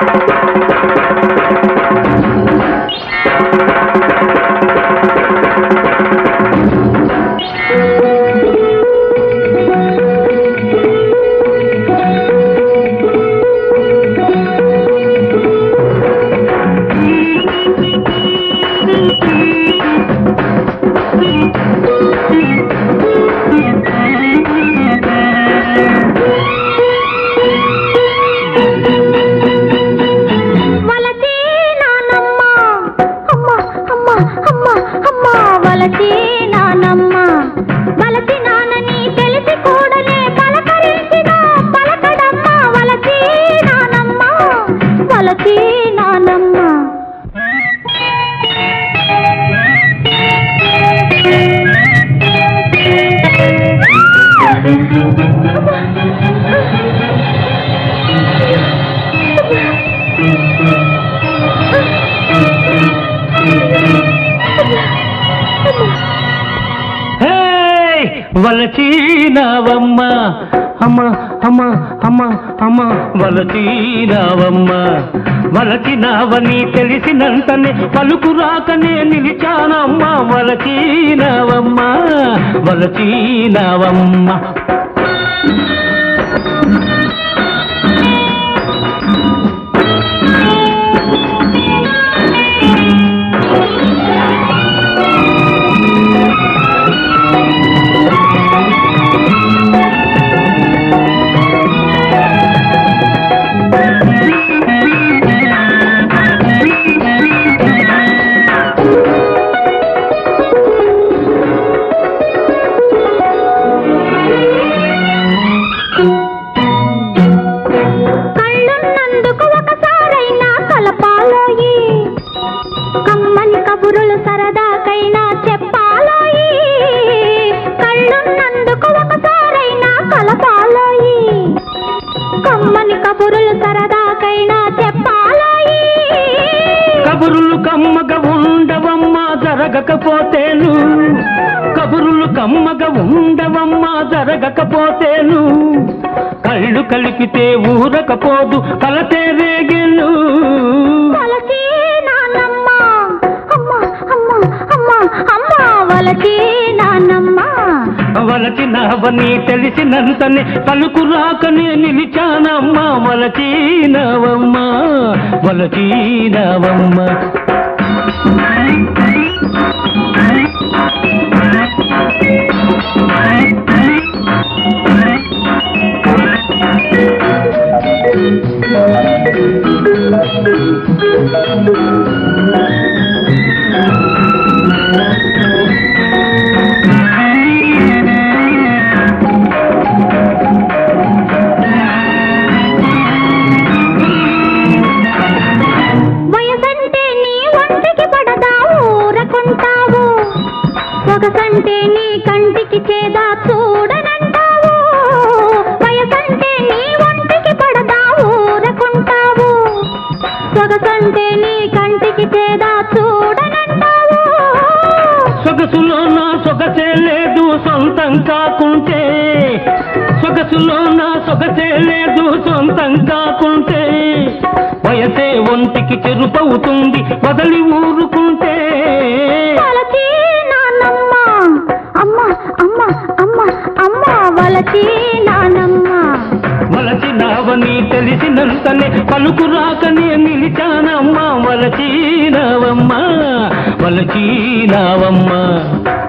వలచి నానమ్మ అమ్మ అమ్మ అమ్మ అమ్మ వలచి నానమ్మ వలచి నానని తెలిసి కూడలే పలకరించిన పలకడమ్మ వలచి నానమ్మ వలచి నానమ్మ హేయ్! వలచీనావమ్మ అమ్మ అమ్మ అమ్మ అమ్మ వలచీనావమ్మ వలచినావని తెలిసినంతనే పలుకు రాకనే నిలిచానమ్మ వలచీనావమ్మ వలచీనావమ్మ కళ్ళున్నందుకు ఒకసారైనా కలపాలోయి కమ్మని కబురులు సరదాకైనా చెప్పాలోయి కళ్ళున్నందుకు ఒకసారైనా కలపాలోయి కమ్మని కబురులు సరదాకైనా చెప్పాలోయి కబురులు కమ్మగ ఉండవమ్మ జరగకపోతేను కబురులు కమ్మగ ఉండవమ్మ జరగకపోతేను కళ్ళు కలిపితే ఊరకపోదు కలతే రేగెను వలచి నానమ్మ అమ్మ అమ్మ అమ్మ అమ్మ వలచి నానమ్మ వలచినవని తెలిసినంతనే పలుకు రాకనే నిలిచానమ్మ వలచీనవమ్మ వలచీనవమ్మ వయసంటే నీ ఒంటికి పడదా ఊరకుంటావు సొగసంటే నీ కంటికి చేదా చూడనంటావు వయసంటే నీ ఒంటికి పడదా ఊరకుంటావు సొగసంటే నీ కంటికి చేదా చూడనంటావు సొగసులో నా సొగసే లేదు సొంతం కాకుంటే సొగసులో నా సొగసే లేదు సొంతం కాకుంటే వయసే ఒంటికి చెరుపవుతుంది వదలి ఊరుకుంటే వలచి నానమ్మ అమ్మ అమ్మ అమ్మ అమ్మ వలచి నానమ్మ వలచినావని తెలిసినంతనే పలుకు రాకనే నిలిచానమ్మ వలచీనవమ్మ వలచీనవమ్మ